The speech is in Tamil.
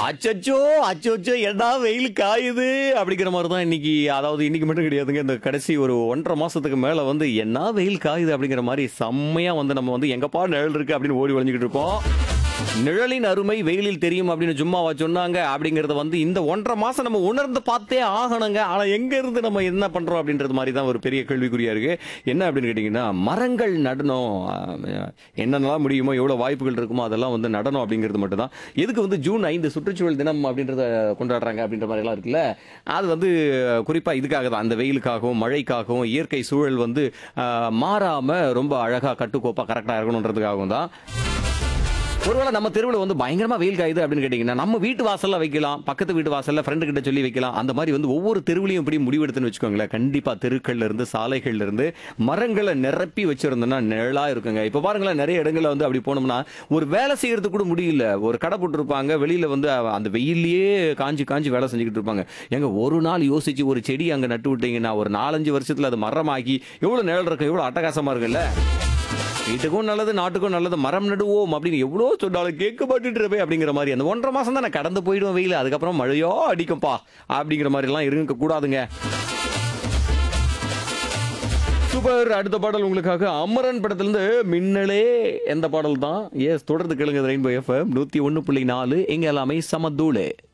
அச்சச்சோ அச்சோச்சோ என்ன வெயில் காயுது அப்படிங்கிற மாதிரி தான் இன்னைக்கு அதாவது இன்னைக்கு மட்டும் கிடையாதுங்க இந்த கடைசி ஒரு ஒன்றரை மாசத்துக்கு மேல வந்து என்ன வெயில் காயுது அப்படிங்கிற மாதிரி செம்மையா வந்து நம்ம வந்து எங்கப்பா நிழல் இருக்கு அப்படின்னு ஓடி ஒளிஞ்சுக்கிட்டு இருப்போம் நிழலின் அருமை வெயிலில் தெரியும் அப்படின்னு சும்மாவா சொன்னாங்க அப்படிங்கறத வந்து இந்த ஒன்றரை மாசம் நம்ம உணர்ந்து பார்த்தே ஆகணுங்க ஆனா எங்க இருந்து நம்ம என்ன பண்றோம் அப்படின்றது மாதிரி தான் ஒரு பெரிய கேள்விக்குறியா இருக்கு என்ன அப்படின்னு கேட்டீங்கன்னா மரங்கள் நடணும் அஹ், என்னென்னலாம் முடியுமோ எவ்வளவு வாய்ப்புகள் இருக்குமோ அதெல்லாம் வந்து நடனம் அப்படிங்கிறது மட்டும் தான் எதுக்கு வந்து ஜூன் ஐந்து சுற்றுச்சூழல் தினம் அப்படின்றத கொண்டாடுறாங்க அப்படின்ற மாதிரி எல்லாம் இருக்குல்ல அது வந்து குறிப்பா இதுக்காக தான் அந்த வெயிலுக்காகவும் மழைக்காகவும் இயற்கை சூழல் வந்து அஹ், மாறாம ரொம்ப அழகா கட்டுக்கோப்பா கரெக்டா இருக்கணுன்றதுக்காகவும் தான் ஒருவேளை நம்ம தெருவில் வந்து பயங்கரமா வெயில் காயுது அப்படின்னு கேட்டீங்கன்னா நம்ம வீட்டு வாசல்ல வைக்கலாம் பக்கத்து வீட்டு வாசல்ல ஃப்ரெண்டு கிட்ட சொல்லி வைக்கலாம் அந்த மாதிரி வந்து ஒவ்வொரு தெருவிலையும் இப்படி முடிவெடுத்துன்னு வச்சுக்கோங்களேன் கண்டிப்பா தெருக்கள்ல இருந்து சாலைகள்ல இருந்து மரங்களை நிரப்பி வச்சிருந்தோம்னா நிழலா இருக்குங்க இப்ப பாருங்களேன் நிறைய இடங்கள்ல வந்து அப்படி போனோம்னா ஒரு வேலை செய்யறதுக்கு கூட முடியல ஒரு கடை போட்டிருப்பாங்க வெளியில வந்து அந்த வெயில்லயே காஞ்சி காஞ்சி வேலை செஞ்சுக்கிட்டு இருப்பாங்க எங்க ஒரு நாள் யோசிச்சு ஒரு செடி அங்க நட்டு விட்டீங்கன்னா ஒரு நாலஞ்சு வருஷத்துல அது மரமாகி எவ்வளவு நிழல் இருக்கும் எவ்வளவு அட்டகாசமா இருக்குல்ல வீட்டுக்கும் நல்லது நாட்டுக்கும் நல்லது மரம் நடுவோம் அப்படின்னு எவ்வளோ சொன்னாலும் கேட்க மாட்டேன்றவே அப்படிங்கிற மாதிரி அந்த ஒன்றரை மாசம் தான் நான் கடந்து போயிடுவேன் வெயில் அதுக்கப்புறம் மழையோ அடிக்கும்பா அப்படிங்கிற மாதிரி எல்லாம் இருக்க கூடாதுங்க சூப்பர் அடுத்த பாடல் உங்களுக்காக அமரன் படத்திலிருந்து மின்னலே எந்த பாடல் தான் எஸ் தொடர்ந்து கேளுங்க ரெயின்போ எஃப்எம் நூத்தி ஒன்னு புள்ளி நாலு எங்க எல்லாமே சமதூளே